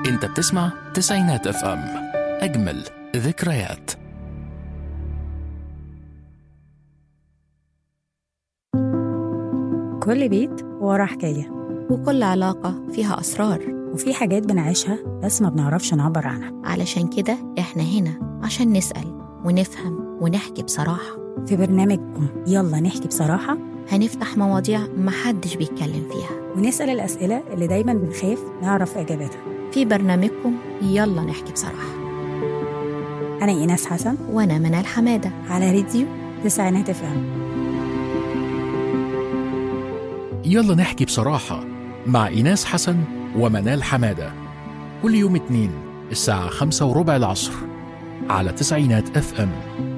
انت بتسمع تسعينات اف ام اجمل ذكريات كل بيت وراه حكاية وكل علاقة فيها أسرار وفي حاجات بنعيشها بس ما بنعرفش نعبر عنها علشان كده إحنا هنا عشان نسأل ونفهم ونحكي بصراحة في برنامجكم يلا نحكي بصراحة هنفتح مواضيع محدش بيتكلم فيها ونسأل الأسئلة اللي دايما بنخاف نعرف إجابتها في برنامجكم يلا نحكي بصراحة أنا إيناس حسن وأنا منال حمادة على راديو تسعينات اف ام يلا نحكي بصراحة مع إيناس حسن ومنال حمادة كل يوم اتنين الساعة خمسة وربع العصر على تسعينات اف ام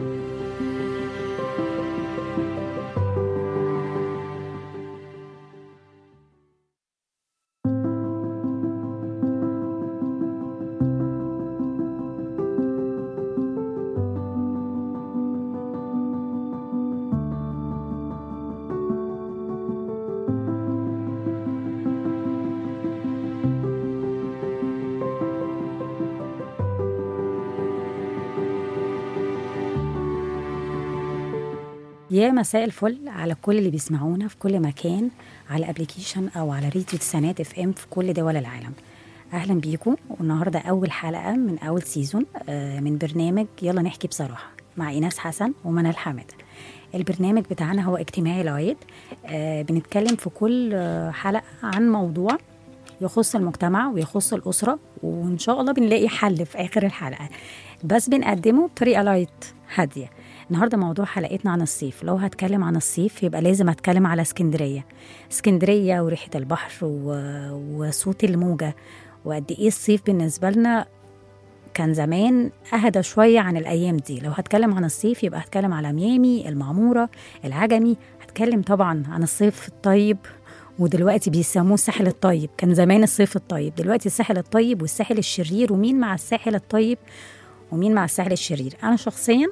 يا مساء الفل على كل اللي بيسمعونا في كل مكان على ابلكيشن او على راديو تسعينات اف ام في كل دول العالم اهلا بيكم والنهارده اول حلقه من اول سيزون آه، من برنامج يلا نحكي بصراحه مع ايناس حسن ومنال حماده البرنامج بتاعنا هو اجتماعي لايت آه، بنتكلم في كل آه، حلقه عن موضوع يخص المجتمع ويخص الاسره وان شاء الله بنلاقي حل في اخر الحلقه بس بنقدمه بطريقه لايت هاديه النهارده موضوع حلقتنا عن الصيف لو هتكلم عن الصيف يبقى لازم اتكلم على اسكندريه اسكندريه وريحه البحر و... وصوت الموجه وقد ايه الصيف بالنسبه لنا كان زمان اهدى شويه عن الايام دي لو هتكلم عن الصيف يبقى هتكلم على ميامي المعموره العجمي هتكلم طبعا عن الصيف الطيب ودلوقتي بيسموه الساحل الطيب كان زمان الصيف الطيب دلوقتي الساحل الطيب والساحل الشرير ومين مع الساحل الطيب ومين مع الساحل الشرير انا شخصيا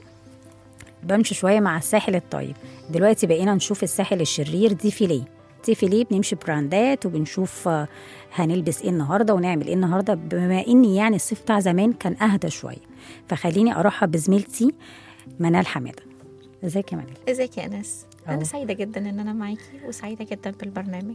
بمشي شويه مع الساحل الطيب دلوقتي بقينا نشوف الساحل الشرير دي فيليه دي فيليه بنمشي براندات وبنشوف آه، هنلبس ايه النهارده ونعمل ايه النهارده بما اني يعني الصيف بتاع زمان كان اهدى شويه فخليني ارحب بزميلتي منال حماده ازيك يا منال ازيك يا انس أهو. انا سعيده جدا ان انا معاكي وسعيده جدا بالبرنامج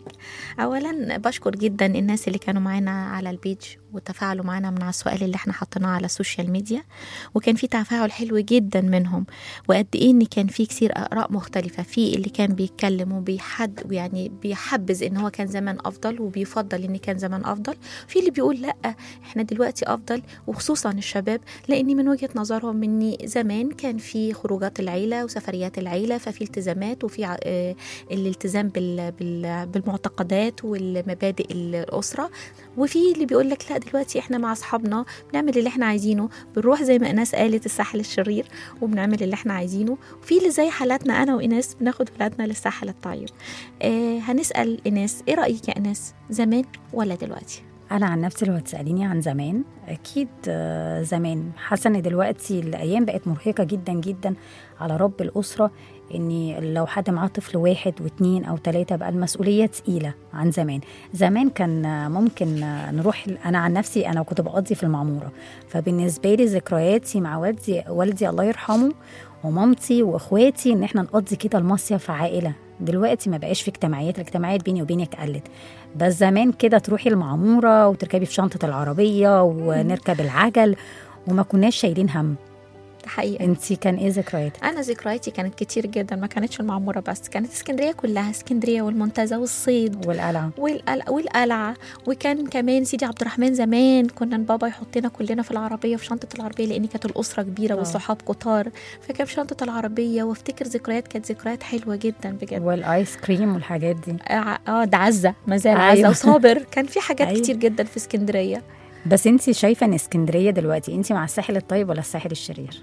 اولا بشكر جدا الناس اللي كانوا معانا على البيج وتفاعلوا معانا من على السؤال اللي احنا حطيناه على السوشيال ميديا وكان في تفاعل حلو جدا منهم وقد ايه ان كان في كثير اراء مختلفه في اللي كان بيتكلم وبيحد ويعني بيحبذ ان هو كان زمان افضل وبيفضل ان كان زمان افضل في اللي بيقول لا احنا دلوقتي افضل وخصوصا الشباب لاني من وجهه نظرهم ان زمان كان في خروجات العيله وسفريات العيله ففي التزامات وفي ع- آه، الالتزام بال- بال- بالمعتقدات والمبادئ الاسره وفي اللي بيقول لك لا دلوقتي احنا مع اصحابنا بنعمل اللي احنا عايزينه بنروح زي ما ايناس قالت الساحل الشرير وبنعمل اللي احنا عايزينه وفي اللي زي حالاتنا انا وايناس بناخد ولادنا للساحل الطيب آه هنسال ايناس ايه رايك يا ايناس زمان ولا دلوقتي انا عن نفسي لو هتساليني عن زمان اكيد آه، زمان حاسه ان دلوقتي الايام بقت مرهقه جدا جدا على رب الاسره ان لو حد معاه طفل واحد واثنين او ثلاثه بقى المسؤوليه تقيله عن زمان زمان كان آه، ممكن آه، نروح انا عن نفسي انا كنت بقضي في المعموره فبالنسبه لي ذكرياتي مع والدي والدي الله يرحمه ومامتي واخواتي ان احنا نقضي كده المصيف عائله دلوقتي ما بقاش في اجتماعيات الاجتماعيات بيني وبينك قلت بس زمان كده تروحي المعمورة وتركبي في شنطة العربية ونركب العجل وما كناش شايلين هم ده حقيقه انتي كان ايه ذكرياتك؟ انا ذكرياتي كانت كتير جدا ما كانتش المعموره بس كانت اسكندريه كلها اسكندريه والمنتزه والصيد والقلعة والقلعة, والقلعة وكان كمان سيدي عبد الرحمن زمان كنا بابا يحطنا كلنا في العربية في شنطة العربية لأن كانت الأسرة كبيرة آه. والصحاب كتار فكان في شنطة العربية وافتكر ذكريات كانت ذكريات حلوة جدا بجد والايس كريم والحاجات دي اه آه، ده عزة ما زال أيوة. عزة وصابر كان في حاجات أيوة. كتير جدا في اسكندرية بس انتي شايفة ان اسكندرية دلوقتي انتي مع الساحل الطيب ولا الساحل الشرير؟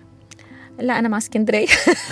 لا أنا مع اسكندرية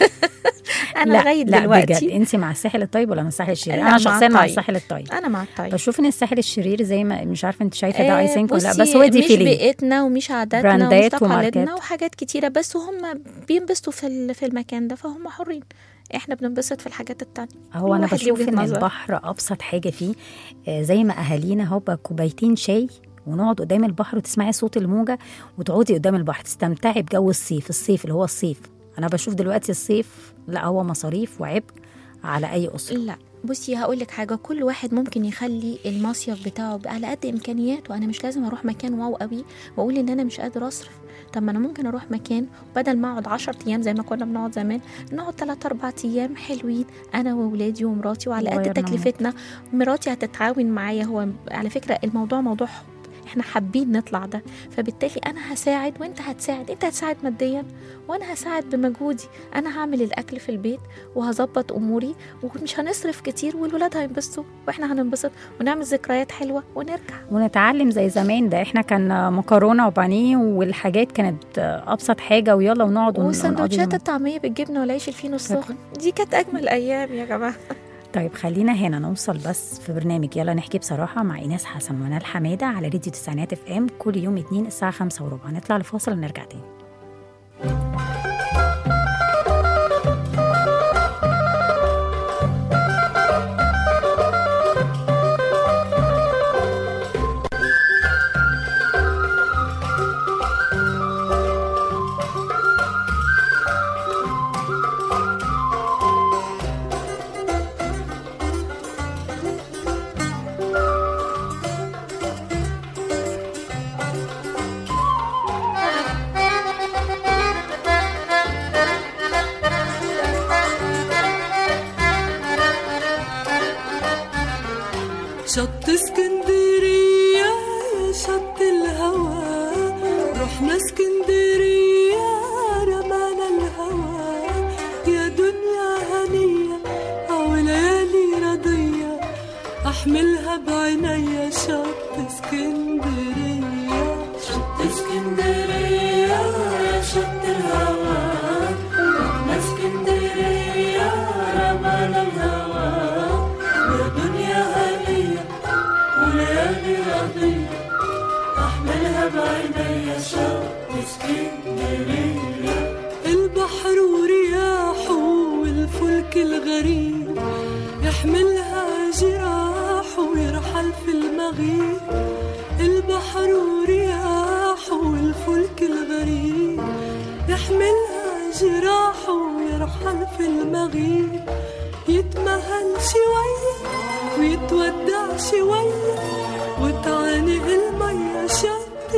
أنا لا لغاية لا دلوقتي بجد انتي مع الساحل الطيب ولا مع الساحل الشرير؟ لا، انا مع شخصيا مع الطيب. الساحل الطيب أنا مع الطيب بشوف ان الساحل الشرير زي ما مش عارفه انت شايفه ده آه، اي ثينك ولا لا بصي، بس هو دي مش فيلينج بيئتنا ومش عاداتنا ومش براندات تقاليدنا وماركات. وحاجات كتيرة بس وهم بينبسطوا في ال- في المكان ده فهم حرين احنا بننبسط في الحاجات التانية هو كل انا واحد ليه بشوف وجهة ان نظر. البحر ابسط حاجه فيه آه، زي ما اهالينا هوبا كوبايتين شاي ونقعد قدام البحر وتسمعي صوت الموجه وتقعدي قدام البحر تستمتعي بجو الصيف الصيف اللي هو الصيف انا بشوف دلوقتي الصيف لا هو مصاريف وعبء على اي اسره لا بصي هقول لك حاجه كل واحد ممكن يخلي المصيف بتاعه على قد امكانياته انا مش لازم اروح مكان واو قوي واقول ان انا مش قادر اصرف طب ما انا ممكن اروح مكان بدل ما اقعد 10 ايام زي ما كنا بنقعد زمان نقعد 3 4 ايام حلوين انا واولادي ومراتي وعلى قد وغيرنا تكلفتنا مراتي هتتعاون معايا هو على فكره الموضوع موضوع حب احنا حابين نطلع ده فبالتالي انا هساعد وانت هتساعد انت هتساعد ماديا وانا هساعد بمجهودي انا هعمل الاكل في البيت وهظبط اموري ومش هنصرف كتير والولاد هينبسطوا واحنا هننبسط ونعمل ذكريات حلوه ونرجع ونتعلم زي زمان ده احنا كان مكرونه وبانيه والحاجات كانت ابسط حاجه ويلا ونقعد ون- ونقضي وسندوتشات يوم. الطعميه بالجبنه والعيش الفينو السخن دي كانت اجمل ايام يا جماعه طيب خلينا هنا نوصل بس في برنامج يلا نحكي بصراحة مع إيناس حسن ومنال حمادة على راديو تسعينات اف ام كل يوم اتنين الساعة خمسة وربع نطلع لفاصل ونرجع تاني شط اسكندرية يا شط الهوى رحنا اسكندرية رمانا الهوى يا دنيا هنية أو ليالي رضية أحملها بعينيا شط اسكندرية شط اسكندرية يا شط الهوى رحنا اسكندرية رمانا الهوى يا دنيا هنية وليالي رضية أحملها بعينيا شوق اسكندرية البحر ورياحه والفلك الغريب يحملها جراحه ويرحل في المغيب البحر ورياحه والفلك الغريب يحملها جراحه ويرحل في المغيب يتمهل شوية ويتودع شوية وتعانق المية شط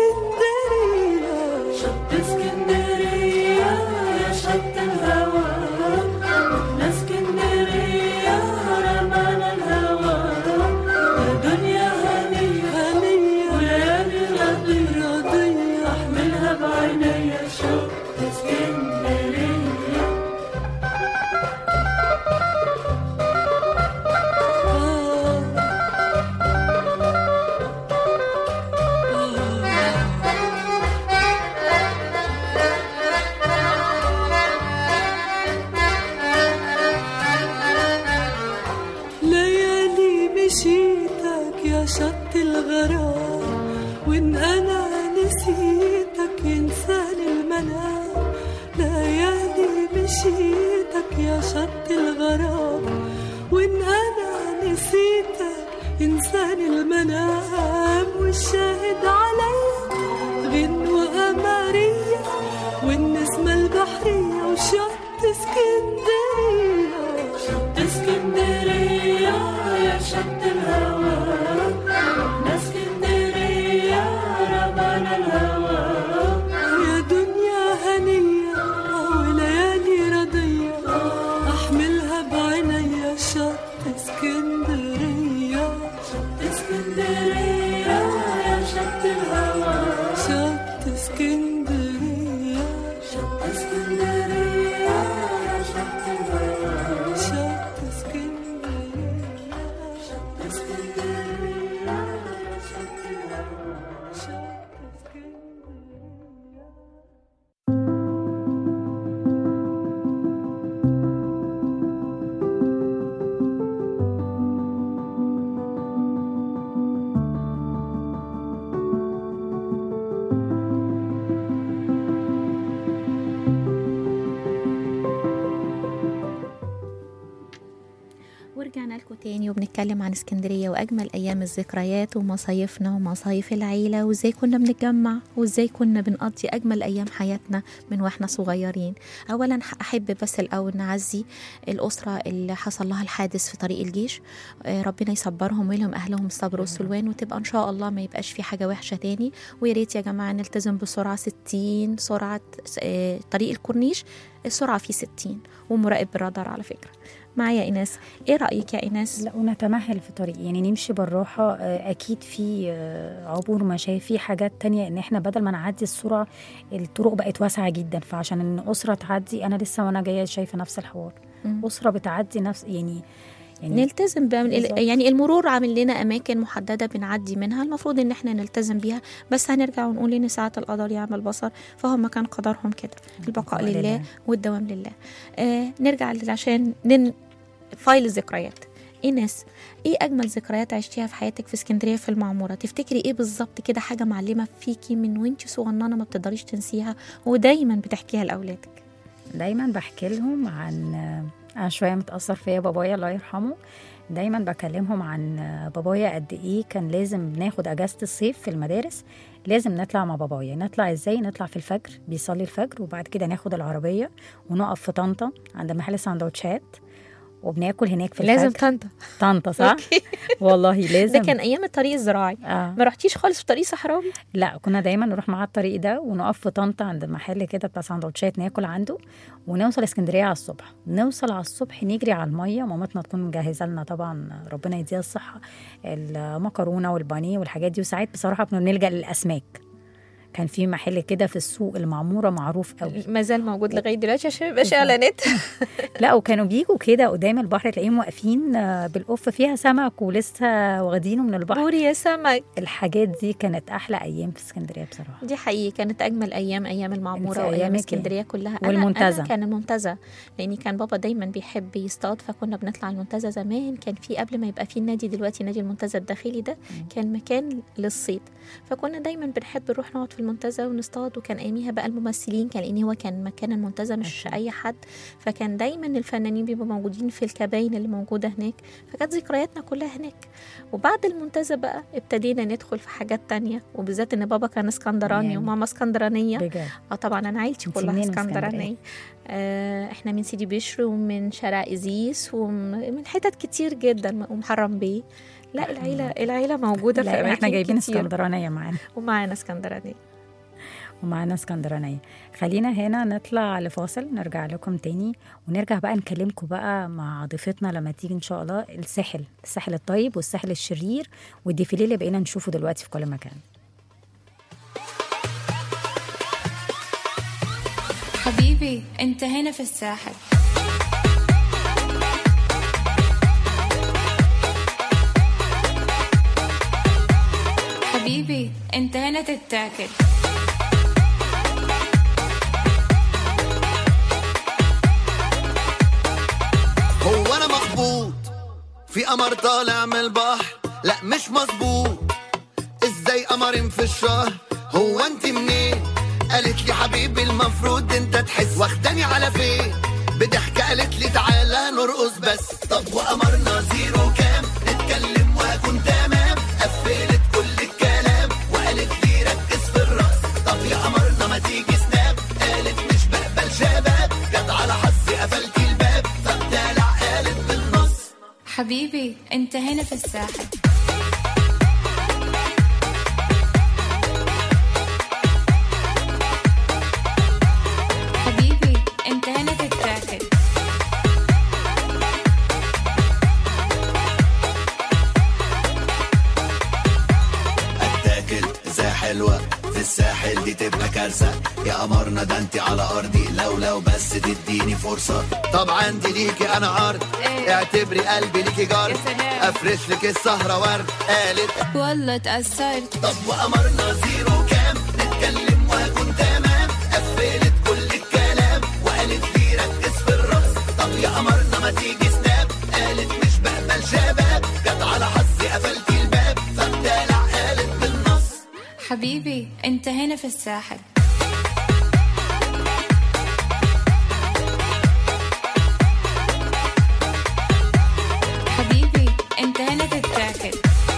اسكندرية شط اسكندرية يا شط الهوى رحنا اسكندرية رمانا الهوى يا دنيا هنية هنية وليالي رضية رضية أحملها بعينيا شط اسكندرية ليالي مشيتك يا شط الغرام وان انا نسيتك ينساني المنام ليالي مشيتك يا شط الغرام وان انا نسيتك ينساني المنام والشاهد عليا غنوة قمرية والنسمة البحرية وشط اسكندرية شط اسكندرية يا شط الهوى رحنا اسكندرية رمانا الهوى يا دنيا هنية وليالي رضية أحملها بعينيا شط اسكندرية شط اسكندرية يا شط الهوى شط اسكندرية شط اسكندرية يا شط الهوى هنتكلم عن اسكندرية وأجمل أيام الذكريات ومصايفنا ومصايف العيلة وإزاي كنا بنتجمع وإزاي كنا بنقضي أجمل أيام حياتنا من وإحنا صغيرين أولا أحب بس الأول نعزي الأسرة اللي حصل لها الحادث في طريق الجيش آه، ربنا يصبرهم ويلهم أهلهم الصبر والسلوان وتبقى إن شاء الله ما يبقاش في حاجة وحشة تاني ويا ريت يا جماعة نلتزم بسرعة 60 سرعة آه، طريق الكورنيش السرعة فيه 60 ومراقب بالرادار على فكرة معايا إيناس إيه رأيك يا إيناس؟ لا ونتمهل في طريق يعني نمشي بالراحة آه، أكيد في آه، عبور مشايف في حاجات تانية إن إحنا بدل ما نعدي السرعة الطرق بقت واسعة جدا فعشان إن أسرة تعدي أنا لسه وأنا جاية شايفة نفس الحوار مم. أسرة بتعدي نفس يعني يعني نلتزم بقى بالظبط. يعني المرور عامل لنا اماكن محدده بنعدي منها المفروض ان احنا نلتزم بيها بس هنرجع ونقول ان ساعه القدر يعمل بصر فهم كان قدرهم كده البقاء البقاء لله لله. والدوام لله آه نرجع ل- عشان نن فايل الذكريات ايناس ايه اجمل ذكريات عشتيها في حياتك في اسكندريه في المعموره تفتكري ايه بالظبط كده حاجه معلمه فيكي من وانت صغننه ما بتقدريش تنسيها ودايما بتحكيها لاولادك دايما بحكي لهم عن انا شويه متاثر فيا بابايا الله يرحمه دايما بكلمهم عن بابايا قد ايه كان لازم ناخد اجازه الصيف في المدارس لازم نطلع مع بابايا نطلع ازاي نطلع في الفجر بيصلي الفجر وبعد كده ناخد العربيه ونقف في طنطا عند محل سندوتشات وبناكل هناك في لازم الفجر طنطا طنطا صح والله لازم ده كان ايام الطريق الزراعي آه. ما رحتيش خالص في طريق صحراوي لا كنا دايما نروح مع الطريق ده ونقف في طنطا عند محل كده بتاع سندوتشات ناكل عنده ونوصل اسكندريه على الصبح نوصل على الصبح نجري على الميه مامتنا تكون مجهزه لنا طبعا ربنا يديها الصحه المكرونه والبانيه والحاجات دي وساعات بصراحه كنا بنلجا للاسماك كان في محل كده في السوق المعموره معروف قوي ما زال موجود لغايه دلوقتي عشان ميبقاش بالظبط. اعلانات لا وكانوا بيجوا كده قدام البحر تلاقيهم واقفين آه، بالقف فيها سمك ولسه واخدينه من البحر بوري يا سمك الحاجات دي كانت احلى ايام في اسكندريه بصراحه دي حقيقي كانت اجمل ايام ايام المعموره انت وايام أيامك اسكندريه كلها أنا- والمنتزه. أنا كان المنتزه لاني كان بابا دايما بيحب يصطاد فكنا بنطلع المنتزه زمان كان في قبل ما يبقى في النادي دلوقتي نادي المنتزه الداخلي ده كان مكان للصيد فكنا دايما بنحب نروح نقعد في المنتزه ونصطاد وكان اياميها بقى الممثلين كان لان هو كان مكان المنتزه مش أكيد. اي حد فكان دايما الفنانين بيبقوا موجودين في الكباين اللي موجوده هناك فكانت ذكرياتنا كلها هناك وبعد المنتزه بقى ابتدينا ندخل في حاجات تانية وبالذات ان بابا كان اسكندراني يعني. وماما اسكندرانيه بجد اه طبعا انا عيلتي انت كلها منين من اسكندرانيه اسكندرية؟ آه احنا من سيدي بشر ومن شارع ازيس ومن حتت كتير جدا ومحرم بيه لا العيله العيله موجوده في لا اماكن احنا جايبين كتير اسكندرانيه معانا ومعانا اسكندرانيه ومعانا اسكندرانيه خلينا هنا نطلع لفاصل نرجع لكم تاني ونرجع بقى نكلمكم بقى مع ضيفتنا لما تيجي ان شاء الله الساحل الساحل الطيب والساحل الشرير والديفيليه اللي بقينا نشوفه دلوقتي في كل مكان حبيبي انت هنا في الساحل حبيبي انت هنا تتاكل هو انا مخبوط في قمر طالع من البحر لا مش مظبوط ازاي قمرين في الشهر هو انت منين قالت لي حبيبي المفروض انت تحس واخداني على فين بضحكة قالت لي تعالى نرقص بس طب وقمرنا زيرو كام نتكلم واكون تمام قفلت كل الكلام وقالت لي ركز في الرقص طب يا قمرنا ما تيجي سناب قالت مش بقبل شباب جت على حظي قفلت الباب فبدلع قالت بالنص حبيبي انت هنا في الساحل حبيبي انت هنا تتاكل اتاكل ازاي حلوه في الساحل دي تبقى كارثه يا قمرنا ده انت على ارضي لو لو بس تديني فرصه طبعا دي ليكي انا عرض اعتبري قلبي ليكي جار يا سلام. افرش لك السهره ورد قالت والله اتأثرت طب وقمرنا زيرو كام نتكلم واكون تمام قفلت كل الكلام وقالت لي ركز في الرقص طب يا قمرنا ما تيجي سناب قالت مش بقبل شباب جت على حظي قفلت الباب فبدلع قالت بالنص حبيبي انت هنا في الساحل حبيبي انت هنا تتاكل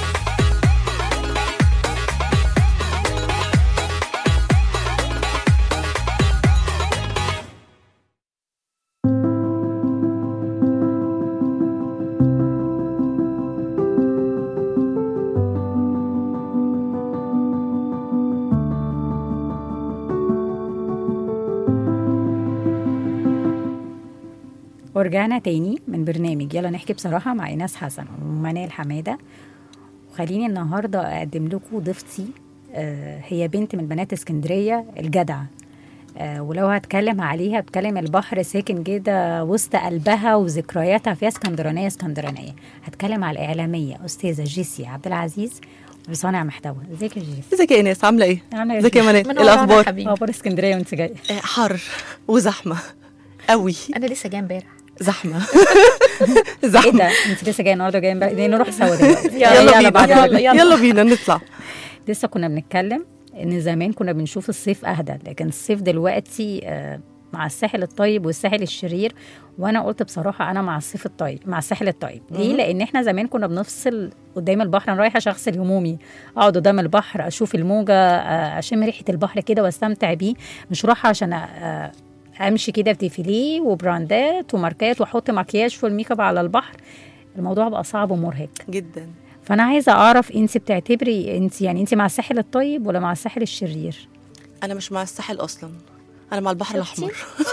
ورجعنا تاني من برنامج يلا نحكي بصراحة مع إيناس حسن ومنال حمادة وخليني النهاردة أقدم لكم ضيفتي آه، هي بنت من بنات اسكندرية الجدعة آه، ولو هتكلم عليها بتكلم البحر ساكن كده وسط قلبها وذكرياتها فيها اسكندرانية اسكندرانية هتكلم على الإعلامية أستاذة جيسي عبد العزيز وصانع محتوى ازيك يا جيسي ازيك يا ايناس عامله ايه عاملة إيه؟ ازيك يا منال من ايه ورانا الاخبار حبيبي. اخبار اسكندرية وانت جاية آه، حر وزحمه قوي انا لسه جايه امبارح زحمه ايه زحمه ده انت لسه جايه النهارده جايه امبارح دي نروح سوا دلوقتي يلا بينا بعد يلا, يلا يلا بينا نطلع لسه كنا بنتكلم ان زمان كنا بنشوف الصيف اهدى لكن الصيف دلوقتي آه، مع الساحل الطيب والساحل الشرير وانا قلت بصراحه انا مع الصيف الطيب مع الساحل الطيب ليه مهم. لان احنا زمان كنا بنفصل قدام البحر انا رايحه شخص همومي اقعد قدام البحر اشوف الموجه آه، اشم ريحه البحر كده واستمتع بيه مش رايحه عشان آه، امشي كده في ديفيليه وبراندات وماركات واحط مكياج والميك اب على البحر الموضوع بقى صعب ومرهق جدا فانا عايزه اعرف انت بتعتبري انت يعني انت مع الساحل الطيب ولا مع الساحل الشرير انا مش مع الساحل اصلا انا مع البحر الاحمر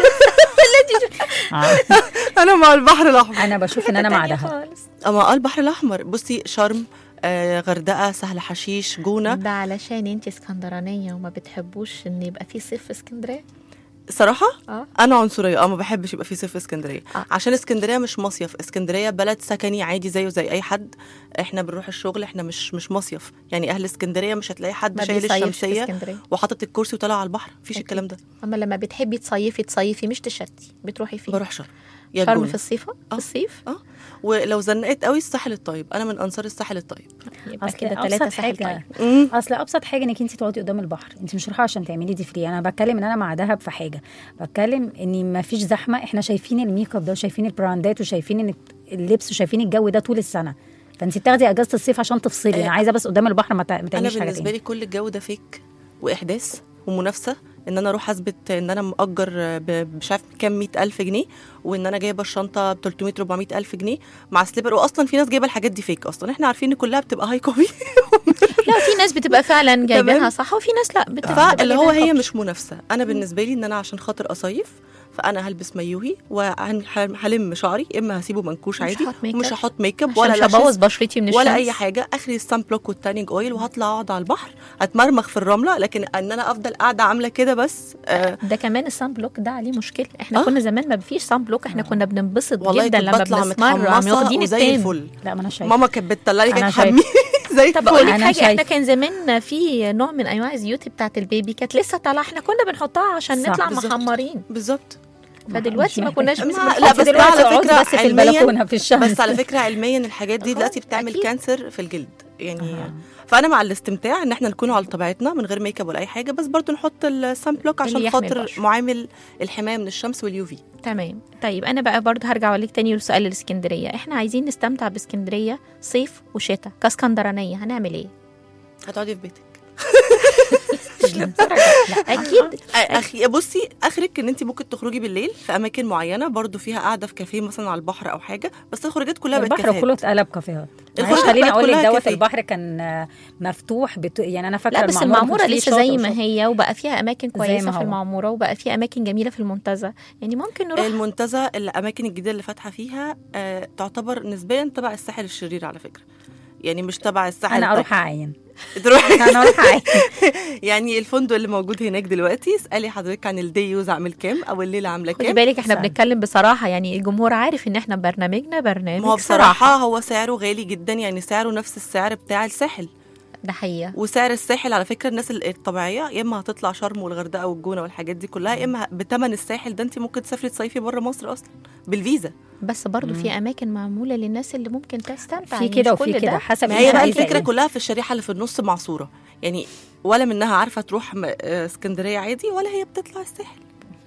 آه. انا مع البحر الاحمر انا بشوف ان انا مع تانية دهب خالص. اما اه البحر الاحمر بصي شرم آه غردقه سهل حشيش جونه ده علشان انت اسكندرانيه وما بتحبوش ان يبقى في صيف في اسكندريه صراحه اه انا عنصريه اه ما بحبش يبقى في صيف في اسكندريه آه. عشان اسكندريه مش مصيف اسكندريه بلد سكني عادي زيه زي اي حد احنا بنروح الشغل احنا مش مش مصيف يعني اهل اسكندريه مش هتلاقي حد ما شايل بيصيفش في الشمسيه اسكندريه وحاطط الكرسي وطالع على البحر مفيش أكيد. الكلام ده اما لما بتحبي تصيفي تصيفي مش تشتي بتروحي فين بروح شرم يا شرم الجونة. في الصيف في آه. الصيف ولو زنقت قوي الساحل الطيب انا من انصار الساحل الطيب يبقى اصل كده ابسط ثلاثه ساحل حاجه طيب مم. اصل ابسط حاجه انك انت تقعدي قدام البحر انت مش رايحه عشان تعملي دي فري انا بتكلم ان انا مع دهب في حاجه بتكلم ان ما فيش زحمه احنا شايفين الميك اب ده وشايفين البراندات وشايفين ان اللبس وشايفين الجو ده طول السنه فانت بتاخدي اجازه الصيف عشان تفصلي انا آه. عايزه بس قدام البحر ما تع- ما انا تعمليش حاجه بالنسبه تاني لي كل الجو ده فيك واحداث ومنافسه ان انا اروح اثبت ان انا مأجر ب- مش عارف كام مئة الف جنيه وان انا جايبه الشنطه ب 300 400 الف جنيه مع سليبر واصلا في ناس جايبه الحاجات دي فيك اصلا احنا عارفين ان كلها بتبقى هاي كوبي لا في ناس بتبقى فعلا جايبينها تمام. صح وفي ناس لا بتبقى فاللي هو هي جايبينها مش منافسه انا بالنسبه لي ان انا عشان خاطر اصيف فانا هلبس مايوهي وهلم شعري اما هسيبه منكوش مش عادي هحط ميك ومش اب. هحط ميك اب عشان ولا مش لاشز هبوظ بشرتي من الشمس ولا اي حاجه اخري السان بلوك والتانينج اويل وهطلع اقعد على البحر اتمرمخ في الرمله لكن ان انا افضل قاعده عامله كده بس آه ده كمان السان بلوك ده عليه مشكله احنا آه. كنا زمان ما فيش سان بلوك احنا كنا بننبسط والله جدا كنت لما بطلع بنسمر متحمصه واخدين وزي التاني الفل لا ما انا شايفه ماما كانت بتطلع لي أنا كانت شايفة. حمي زي طب الفل اقول لك أنا حاجه احنا شايفة. كان زمان في نوع من انواع الزيوت بتاعت البيبي كانت لسه طالعه احنا كنا بنحطها عشان صح، نطلع بالظبط. محمرين بالظبط فدلوقتي ما مش كناش ما- بنحط لا، بس ده دلوقتي على اقعدي فكرة بس في علمياً- البلكونه في الشمس بس على فكره علميا الحاجات دي آه، دلوقتي بتعمل أكيد. كانسر في الجلد يعني آه. فانا مع الاستمتاع ان احنا نكون على طبيعتنا من غير ميك اب ولا اي حاجه بس برضو نحط السان بلوك اللي عشان يحمي خاطر البشرة. معامل الحمايه من الشمس واليو في تمام طيب انا بقى برضه هرجع اقول لك تاني لسؤال الاسكندريه احنا عايزين نستمتع باسكندريه صيف وشتاء كاسكندرانيه هنعمل ايه هتقعدي في بيتك لا اكيد أخي بصي اخرك ان انت ممكن تخرجي بالليل في اماكن معينه برضو فيها قاعده في كافيه مثلا على البحر او حاجه بس الخروجات كلها بقت البحر كافيهات. كله اتقلب كافيهات معلش الخروجات خليني بقت اقول لك كلها دوت كافيه. البحر كان آه، مفتوح بت... يعني انا فاكره لا بس المعمورة المعموره كان فيه لسه شاطئ زي ما وشاطئ. هي وبقى فيها اماكن ما كويسه هو. في المعموره وبقى فيها اماكن جميله في المنتزه يعني ممكن نروح المنتزه الاماكن الجديده اللي فاتحه فيها آه تعتبر نسبيا تبع الساحل الشرير على فكره يعني مش تبع الساحل انا الطيب. اروح اعين تروحي انا اروح اعين يعني الفندق اللي موجود هناك دلوقتي اسالي حضرتك عن الدي يوز عامل كام او الليله عامله خدي كام بالك احنا سهل. بنتكلم بصراحه يعني الجمهور عارف ان احنا برنامجنا برنامج ما هو صراحه بصراحه هو سعره غالي جدا يعني سعره نفس السعر بتاع الساحل ده حقيقه وسعر الساحل على فكره الناس الطبيعيه يا اما هتطلع شرم والغردقه والجونه والحاجات دي كلها يا اما بتمن الساحل ده انت ممكن تسافري تصيفي بره مصر اصلا بالفيزا بس برضو في اماكن معموله للناس اللي ممكن تستمتع في يعني كده مش وفي كل كده ده. حسب ما انت هي بقى عايزة الفكره إيه. كلها في الشريحه اللي في النص معصوره يعني ولا منها عارفه تروح م- آه، اسكندريه عادي ولا هي بتطلع الساحل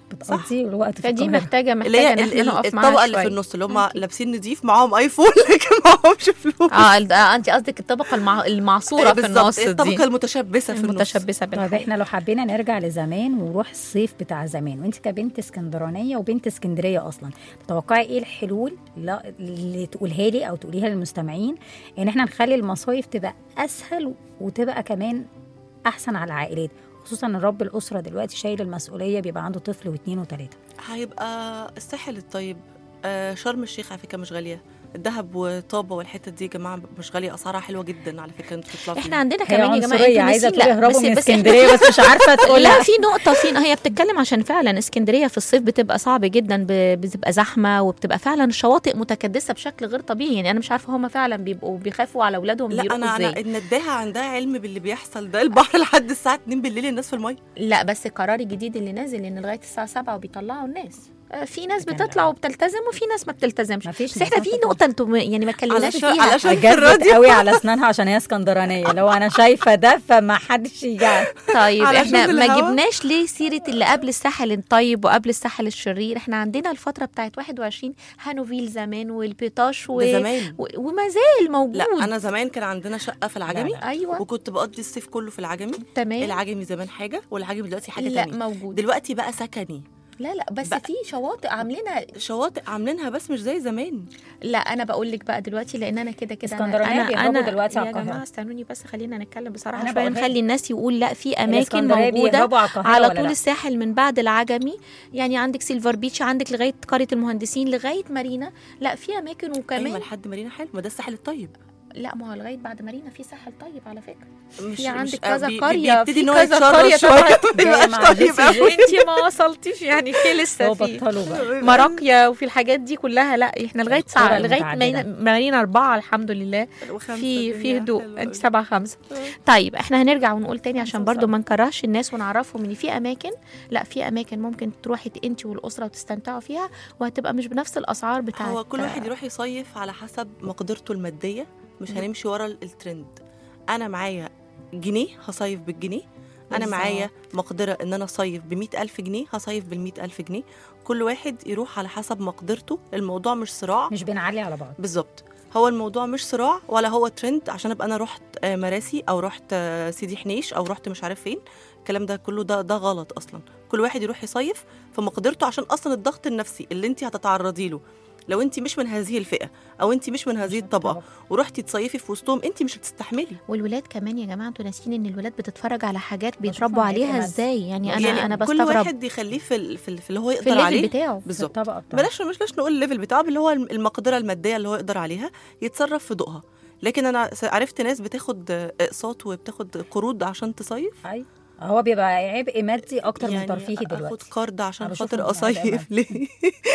بتقضي الوقت في فدي القاهره محتاجه اللي هي محتاجه ان ال- احنا ال- نقف معاها الطبقه اللي في شوية. النص اللي هم أكيد. لابسين نضيف معاهم ايفون لكن معاهمش فلوس اه ال- آه، انت قصدك الطبقه المع... المعصوره في بالظبط، النص دي الطبقه المتشبثه في النص المتشبثه طيب بالحقيقة. احنا لو حبينا نرجع لزمان ونروح الصيف بتاع زمان وانت كبنت اسكندرانيه وبنت اسكندريه اصلا تتوقعي ايه الحلول لا- اللي تقولها لي او تقوليها للمستمعين ان احنا نخلي المصايف تبقى اسهل وتبقى كمان احسن على العائلات خصوصا ان رب الاسره دلوقتي شايل المسؤوليه بيبقى عنده طفل واثنين وثلاثه هيبقى الساحل الطيب آه شرم الشيخ على فكره مش غاليه الدهب وطابه والحتت دي يا جماعه مش غاليه اسعارها حلوه جدا على فكره انتوا تطلعوا احنا فيها. عندنا هي كمان يا جماعه عنصريه انتوا عايزه ناسين- تقولي لا، اهربوا بس- من بس إحنا- اسكندريه بس مش عارفه لا تقولها في نقطة في هي بتتكلم عشان فعلا اسكندرية في الصيف بتبقى صعب جدا ب- بتبقى زحمة وبتبقى فعلا الشواطئ متكدسة بشكل غير طبيعي يعني أنا مش عارفة هما فعلا بيبقوا بيخافوا على أولادهم لا بيروحوا انا انا ازاي النداهه عندها علم باللي بيحصل ده البحر لحد الساعه 2 بالليل الناس في الميه لا بس القرار الجديد اللي نازل إن لغاية الساعة 7 وبيطلعوا الناس آه، في ناس كان- بتطلع وبتلتزم وفي ناس ما بتلتزمش مفيش بس احنا ناس في ما نقطة انتوا م- يعني ما اتكلمناش علشان فيها علشان في جذبت الراديو قوي على اسنانها عشان هي اسكندرانيه لو انا شايفه ده فما حدش يجي طيب علشان احنا ما الهوا. جبناش ليه سيره اللي قبل الساحل الطيب وقبل الساحل الشرير احنا عندنا الفتره بتاعت 21 هانوفيل زمان والبيطاش و... ده زمان و... وما زال موجود لا انا زمان كان عندنا شقه في العجمي لا. ايوه وكنت بقضي الصيف كله في العجمي تمام العجمي زمان حاجه والعجمي دلوقتي حاجه لا تانية موجود دلوقتي بقى سكني لا لا بس بقى- في شواطئ عاملينها شواطئ عاملينها بس مش زي زمان لا انا بقول لك بقى دلوقتي لان انا كده كده اسكندرانية انا بيهربوا انا دلوقتي على يا القاهرة. جماعه استنوني بس خلينا نتكلم بصراحه أنا شويه بقولها نخلي الناس يقول لا في اماكن الإسكندرية موجوده بيهربوا على القاهرة على ولا طول لا؟ الساحل من بعد العجمي يعني عندك سيلفر بيتش عندك لغايه قريه المهندسين لغايه مارينا لا في اماكن وكمان ايوه لحد مارينا حلو ما ده الساحل الطيب لا ما هو لغايه بعد مارينا في ساحل طيب على فكره مش في عندك مش- كذا بي- قريه بيبتدي في ان هو كذا يتشرر قريه شويه طبعا ما يبقاش مع طيب جيسي قوي انت ما وصلتيش يعني في لسه هو في بطلوا بقى مراقيا وفي الحاجات دي كلها لا احنا لغايه القرى ساعه لغايه المتعددة. مارينا- مارينا اربعه الحمد لله وخمسة في الدنيا في هدوء حلوة انت أوي. سبعة خمسة طيب احنا هنرجع ونقول تاني عشان خمسة برضو وسبعة. ما نكرهش الناس ونعرفهم ان في اماكن لا في اماكن ممكن تروحي انت والاسره وتستمتعوا فيها وهتبقى مش بنفس الاسعار بتاعت هو كل واحد يروح يصيف على حسب مقدرته الماديه مش هنمشي ورا ال- الترند انا معايا جنيه هصيف بالجنيه انا بالظبط. معايا مقدره ان انا اصيف ب ألف جنيه هصيف بال ألف جنيه كل واحد يروح على حسب مقدرته الموضوع مش صراع مش بنعلي على بعض بالظبط هو الموضوع مش صراع ولا هو ترند عشان ابقى انا رحت آه، مراسي او رحت آه، سيدي حنيش او رحت مش عارف فين الكلام ده كله ده ده غلط اصلا كل واحد يروح يصيف في مقدرته عشان اصلا الضغط النفسي اللي انت هتتعرضي له لو انت مش من هذه الفئه او انت مش من هذه الطبقه ورحتي تصيفي في وسطهم انت مش هتستحملي والولاد كمان يا جماعه انتوا ناسيين ان الولاد بتتفرج على حاجات بشوفهم بيتربوا عادي عليها بس. ازاي يعني انا يعني انا كل بستغرب واحد يخليه في ال- في, ال- في اللي هو في يقدر الليفل عليه بتاعه بالظبط الطبقه بتاعته بلاش مش بلاش نقول الليفل بتاعه اللي هو الم- المقدره الماديه اللي هو يقدر عليها يتصرف في ضوءها لكن انا س- عرفت ناس بتاخد آه، اقساط وبتاخد قروض عشان تصيف اي هو بيبقى عبء مادي اكتر من ترفيهي اخد دلوقتي قرض عشان أنا خاطر بشوفهم بيبقى اصيف ليه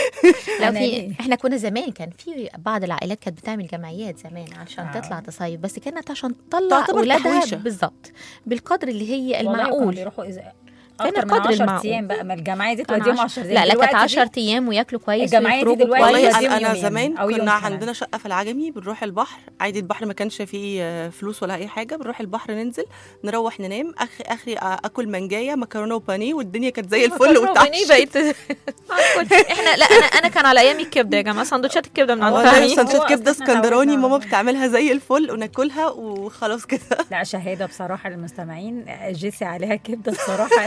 لا أنا في ليه؟ احنا كنا زمان كان في بعض العائلات كانت بتعمل جمعيات زمان عشان آه. تطلع تصيف بس كانت عشان تطلع تعتبر اولادها تحويشة. بالظبط بالقدر اللي هي والله كانوا المعقول بيروحوا إذا كان اكتر من القدر 10 المعقول. ايام بقى ما الجمعيه دي كان توديهم عشر- 10 ايام لا لا كانت دلوقتي 10 دي ايام وياكلوا كويس الجمعية دي ويخرجوا دلوقتي والله بس كويس يوم انا انا يومين زمان أو يوم كنا كمان. عندنا شقه في العجمي بنروح البحر عادي البحر ما كانش فيه آه، فلوس ولا اي حاجه بنروح البحر ننزل نروح ننام اخ اخري آه، اكل منجايه مكرونه وبانيه والدنيا كانت زي الفل والتعشي والتعشي بقيت احنا لا انا انا كان على ايامي الكبده يا جماعه سندوتشات الكبده من عند والله والله هو فهمي سندوتشات كبده أصل إحنا اسكندراني اتعودنا ماما على- بتعملها زي الفل وناكلها وخلاص كده لا شهاده بصراحه للمستمعين جيسي عليها كبده بصراحه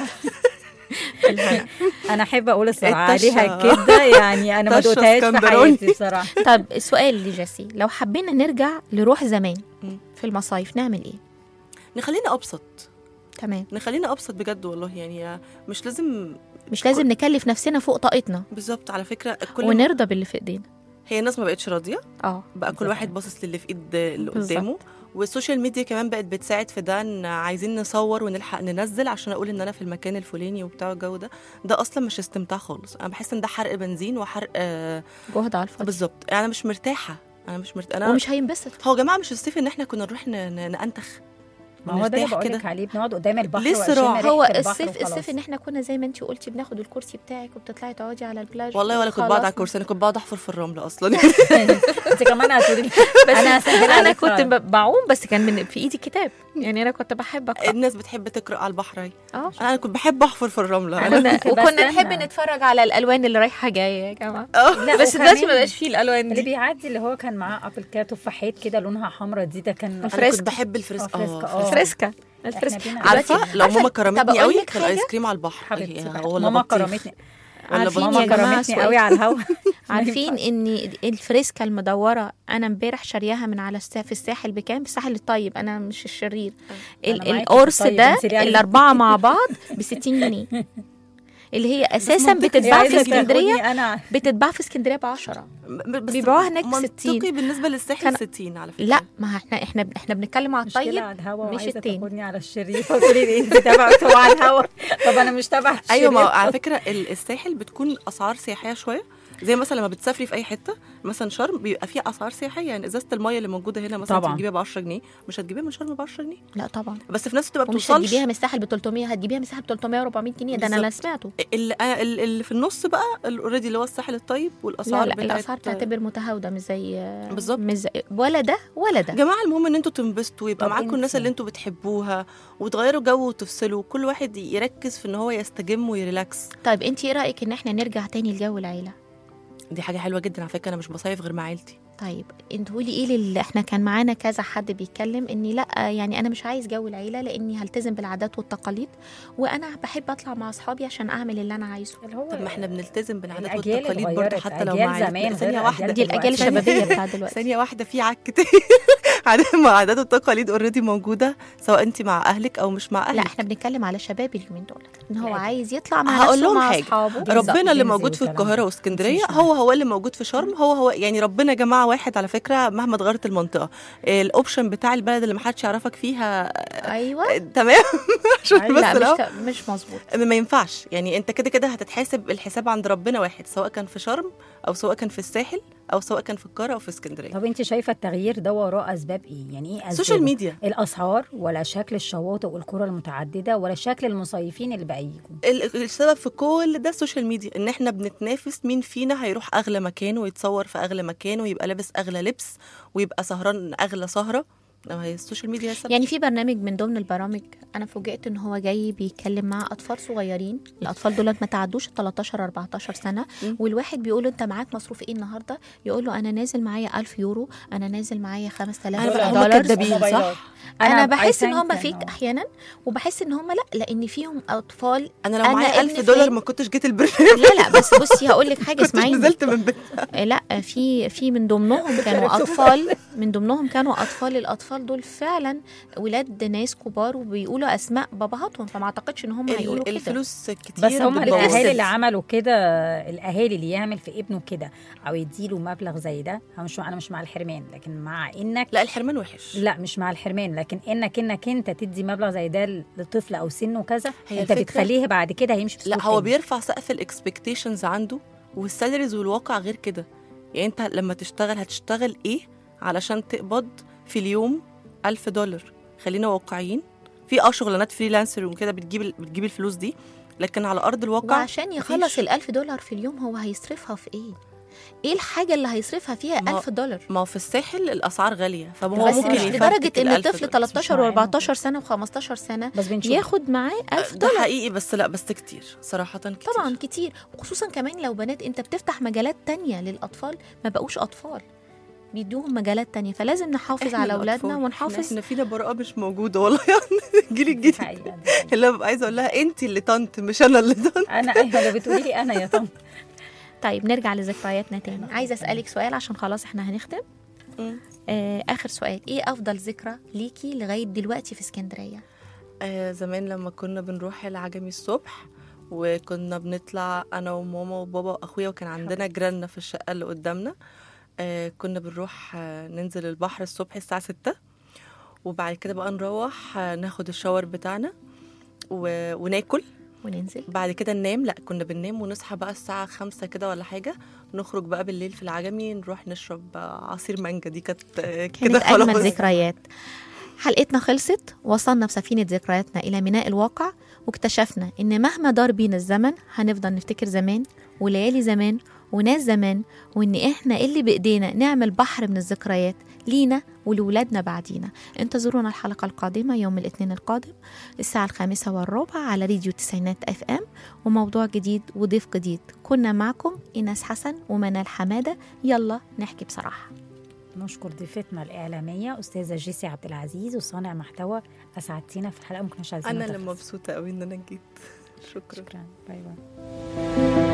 انا احب اقول الصراحه الطشة. عليها كبده يعني انا ما طشة دقتهاش في اسكندراني. حياتي بصراحه طب سؤال لجيسي لو حبينا نرجع لروح زمان مم. في المصايف نعمل ايه نخلينا ابسط تمام نخلينا ابسط بجد والله يعني مش لازم مش لازم نكلف نفسنا فوق طاقتنا بالظبط على فكره كل ونرضى باللي في ايدينا هي الناس ما بقتش راضيه اه بقى كل واحد باصص للي في ايد اللي بالظبط. قدامه والسوشيال ميديا كمان بقت بتساعد في ده ان عايزين نصور ونلحق ننزل عشان اقول ان انا في المكان الفلاني وبتاع الجو ده ده اصلا مش استمتاع خالص انا بحس ان ده حرق بنزين وحرق آه جهد على الفاضي بالظبط انا مش مرتاحه انا مش مرتاحه انا ومش هينبسط هو يا جماعه مش الصيف ان احنا كنا نروح ن- ن- نأنتخ ما هو ده اللي ونرتاح بقول لك عليه بنقعد قدام البحر ليه وأشم الصراع؟ ريحة هو البحر الصيف وخلاص. الصيف ان احنا كنا زي ما انت قلتي بناخد الكرسي بتاعك وبتطلعي تقعدي على البلاج والله ولا كنت وخلاص. بقعد على الكرسي انا كنت بقعد احفر في الرمل اصلا انت كمان هتقولي لي بس انا هسهل انا عليك كنت فعلاً. ب- بعوم بس كان من في ايدي كتاب يعني انا كنت بحب اقرا الناس بتحب تقرا على البحر اه انا كنت بحب احفر في الرمله أنا انا كنت وكنا بستنى. نحب نتفرج على الالوان اللي رايحه جايه يا جماعه لا بس وكمان دلوقتي ما بقاش فيه الالوان اللي دي بيعدي اللي هو كان معاه ابل كده تفاحات كده لونها حمرا دي ده كان انا الفريسكا. كنت بحب الفريسكا آه، فريسكا، اه آه. فريسكا إحنا الفريسكا بينا- عارفه دلوقتي- لو ماما عارفة- طب كرمتني أقول قوي لك كان حاجة؟ ايس كريم على البحر حبيبتي يا بقى. ولا ماما بطيخ. كرمتني ولا عارفين بطيخ. ماما يا جماعة كرمتني سؤال. قوي على الهوا عارفين ان الفريسكا المدوره انا امبارح شارياها من على السا... في الساحل بكام الساحل الطيب انا مش الشرير أنا ال- معاكي في القرص الطيب، ده انت ليه عايزة- الاربعه مع بعض ب 60 جنيه اللي هي اساسا منطقي. بتتباع هي في عايزة اسكندريه تاخدني انا بتتباع في اسكندريه ب 10 ب- بس بيبيعوها هناك منطقي 60. بالنسبه للساحل كان- 60 على فكره لا ما احنا احنا احنا بنتكلم على مشكلة الطيب على الهوا مش وعايزة التاني. تاخدني على الشرير فتقولي لي انت تبع هو على الهوا طب انا مش تبع الشرير ايوه ما هو على فكره ال- الساحل بتكون اسعار سياحيه شويه زي مثلا لما بتسافري في اي حته مثلا شرم بيبقى فيها اسعار سياحيه يعني ازازه الميه اللي موجوده هنا مثلا طبعاً. تجيبيها ب 10 جنيه مش هتجيبيها من شرم ب 10 جنيه لا طبعا بس في نفس الوقت ما ومش بتوصلش هتجيبيها من الساحل ب 300 هتجيبيها من الساحل ب 300 و400 جنيه ده انا اللي بالظبط. سمعته اللي, اللي في النص بقى اوريدي اللي هو الساحل الطيب لا والاسعار لا بتاعت الاسعار تعتبر متهاوده مش زي بالظبط. مش زي ولا ده ولا ده جماعه المهم ان انتوا تنبسطوا ويبقى طب معاكم الناس انتي- اللي انتوا بتحبوها وتغيروا جو وتفصلوا كل واحد يركز في ان هو يستجم ويريلاكس طيب انت ايه رايك ان احنا نرجع تاني لجو العيله دي حاجه حلوه جدا على فكره انا مش بصيف غير مع عيلتي طيب انت قولي ايه للي احنا كان معانا كذا حد بيتكلم اني لا يعني انا مش عايز جو العيله لاني هلتزم بالعادات والتقاليد وانا بحب اطلع مع اصحابي عشان اعمل اللي انا عايزه اللي هو طب ما احنا بنلتزم بالعادات الأجيال والتقاليد برضه اتغيرت، حتى لو أجيال مع عيلتنا. زمان ثانيه غير واحده أجيال دي الاجيال دلوقتي. الشبابيه بتاع دلوقتي ثانيه واحده في عك تاني عادات- ما عادات والتقاليد اوريدي موجوده سواء انت مع اهلك او مش مع لا اهلك احنا بنتكلم على شباب اليومين دول ان هو لا. عايز يطلع مع هقول نفسه لهم مع حاجة. اصحابه ربنا اللي جنزي موجود في والكلام القاهره ده. واسكندريه مش هو هو اللي موجود في شرم هو هو يعني ربنا يا جماعه واحد على فكره مهما اتغيرت المنطقه الاوبشن بتاع البلد اللي ما حدش يعرفك فيها ايوه تمام عشان بس لا لو- مش مش مظبوط ما ينفعش يعني انت كده كده هتتحاسب الحساب عند ربنا واحد سواء كان في شرم او سواء كان في الساحل او سواء كان في القاهره او في اسكندريه طب انت شايفه التغيير ده وراه اسباب ايه يعني ايه اسباب السوشيال ميديا الاسعار ولا شكل الشواطئ والقرى المتعدده ولا شكل المصيفين اللي بقى يجوا ال- السبب في كل ده السوشيال ميديا ان احنا بنتنافس مين فينا هيروح اغلى مكان ويتصور في اغلى مكان ويبقى لابس اغلى لبس ويبقى سهران اغلى سهره ما هي السوشيال ميديا هي السبب يعني في برنامج من ضمن البرامج انا فوجئت ان هو جاي بيتكلم مع اطفال صغيرين الاطفال دول ما تعدوش 13 14 سنه مم. والواحد بيقول له انت معاك مصروف ايه النهارده يقول له انا نازل معايا 1000 يورو انا نازل معايا 5000 عارفة هم دولار كدابين صح انا I بحس ان think هم إنه- فيك احيانا وبحس ان هم لا لان فيهم اطفال انا لو أنا معايا ابن 1000 دولار فلان. ما كنتش جيت البرنامج لا لا بس بصي هقول لك حاجه كنتش اسمعيني نزلت من بيت آه، لا في في من ضمنهم كانوا اطفال من ضمنهم كانوا اطفال الاطفال دول فعلا ولاد ناس كبار وبيقولوا اسماء باباهاتهم فما اعتقدش ان هم هيقولوا ال- كده الفلوس كتير بس هم بتبوظ. الاهالي اللي عملوا كده الاهالي اللي يعمل في ابنه كده او يديله مبلغ زي ده أنا مش انا مش مع الحرمان لكن مع انك لا الحرمان وحش لا مش مع الحرمان لكن انك انك انت تدي مبلغ زي ده لطفل او سنه كذا هي انت الفكرة- بتخليه بعد كده هيمشي في لا سلوك هو تاني. بيرفع سقف الاكسبكتيشنز عنده والسالاريز والواقع غير كده يعني انت لما تشتغل هتشتغل ايه علشان تقبض في اليوم ألف دولار خلينا واقعيين في اه شغلانات فريلانسر وكده بتجيب ال- بتجيب الفلوس دي لكن على ارض الواقع وعشان يخلص مفيش. الألف دولار في اليوم هو هيصرفها في ايه ايه الحاجه اللي هيصرفها فيها ما- ألف دولار ما هو في الساحل الاسعار غاليه فهو بس ممكن مش يفرتك لدرجه ان الألف الطفل دولار. 13 معانا و14 سنه و15 سنه بس بنشوف ياخد معاه 1000 ده دولار حقيقي بس لا بس كتير صراحه كتير طبعا كتير وخصوصا كمان لو بنات انت بتفتح مجالات تانية للاطفال ما بقوش اطفال بيدوهم مجالات تانية فلازم نحافظ إحنا على اولادنا الأطفال. إحنا- ونحافظ احنا فينا براءه مش موجوده والله يعني جيل الجديد حقيقة دي حقيقة. اللي أنا ببقى عايزه اقول لها انت اللي طنط مش انا اللي طنط انا ايوه اللي بتقولي لي انا يا طنط طيب نرجع لذكرياتنا تاني عايزه اسالك سؤال عشان خلاص احنا هنختم مم. آه اخر سؤال ايه افضل ذكرى ليكي لغايه دلوقتي في اسكندريه آه زمان لما كنا بنروح العجمي الصبح وكنا بنطلع انا وماما وبابا واخويا وكان عندنا جيراننا في الشقه اللي قدامنا آه كنا بنروح آه ننزل البحر الصبح الساعه 6 وبعد كده بقى نروح آه ناخد الشاور بتاعنا و... وناكل وننزل بعد كده ننام لا كنا بننام ونصحى بقى الساعة خمسة كده ولا حاجة نخرج بقى بالليل في العجمي نروح نشرب آه، عصير مانجا دي كانت آه، كده كانت اجمل خلاص ذكريات حلقتنا خلصت وصلنا بسفينه ذكرياتنا الى ميناء الواقع واكتشفنا ان مهما دار بينا الزمن هنفضل نفتكر زمان وليالي زمان وناس زمان وإن إحنا اللي بإيدينا نعمل بحر من الذكريات لينا ولولادنا بعدينا انتظرونا الحلقة القادمة يوم الاثنين القادم الساعة الخامسة والربع على راديو تسعينات اف ام وموضوع جديد وضيف جديد كنا معكم إيناس حسن ومنال حمادة يلا نحكي بصراحة نشكر ضيفتنا الإعلامية أستاذة جيسي عبد العزيز وصانع محتوى أسعدتينا في الحلقة ما كناش عايزين انا اللي نتنفس. مبسوطه قوي ان انا جيت شكرا شكرا باي باي